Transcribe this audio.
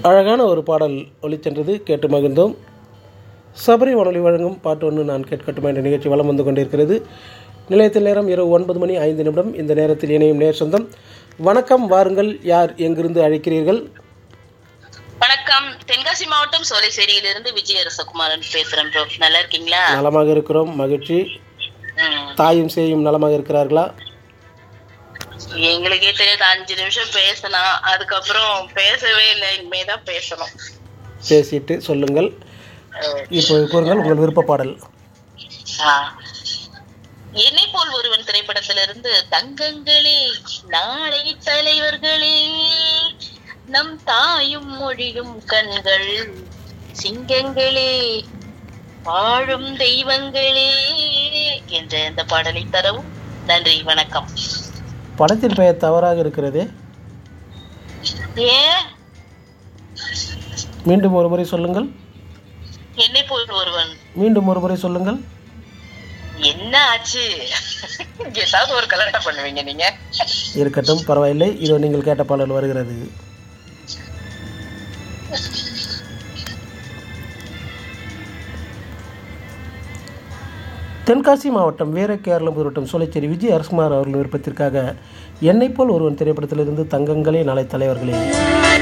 அழகான ஒரு பாடல் ஒளிச்சென்றது கேட்டு மகிழ்ந்தோம் சபரி வானொலி வழங்கும் பாட்டு ஒன்று நான் கேட்கட்டுமா என்ற நிகழ்ச்சி வலம் வந்து கொண்டிருக்கிறது நிலையத்தில் நேரம் இரவு ஒன்பது மணி ஐந்து நிமிடம் இந்த நேரத்தில் இணையும் நேர் சொந்தம் வணக்கம் வாருங்கள் யார் எங்கிருந்து அழைக்கிறீர்கள் வணக்கம் தென்காசி மாவட்டம் சோலைசேரியிலிருந்து விஜய அரசகுமாரன் பேசுறேன் ப்ரோ நல்லா இருக்கீங்களா நலமாக இருக்கிறோம் மகிழ்ச்சி ம். தாயும் சேயும் நலமாக இருக்கிறார்களா எங்களுக்கே தெரியாது அஞ்சு நிமிஷம் பேசினா அதுக்கப்புறம் பேசவே இல்லை இனிமே தான் பேசணும் பேசிட்டு சொல்லுங்கள் இப்போ கூறுங்கள் உங்கள் விருப்ப பாடல் ஆ. என்னை போல் ஒருவன் திரைப்படத்திலிருந்து தங்கங்களே நாளை தலைவர்களே நம் தாயும் மொழியும் கண்கள் சிங்கங்களே வாழும் தெய்வங்களே என்ற இந்த பாடலை தரவும் நன்றி வணக்கம் படத்தின் பெயர் தவறாக இருக்கிறதே ஏன் மீண்டும் ஒரு முறை சொல்லுங்கள் என்னை போல் ஒருவன் மீண்டும் ஒரு முறை சொல்லுங்கள் என்ன ஆச்சு ஏதாவது ஒரு கலர்டா பண்ணுவீங்க நீங்க இருக்கட்டும் பரவாயில்லை இதோ நீங்கள் கேட்ட பாடல் வருகிறது தென்காசி மாவட்டம் வீர கேரளம் மாவட்டம் சோலைச்சேரி விஜய் அரசுமார் அவர்கள் விருப்பத்திற்காக என்னைப் போல் ஒருவன் திரைப்படத்திலிருந்து தங்கங்களே நாளை தலைவர்களே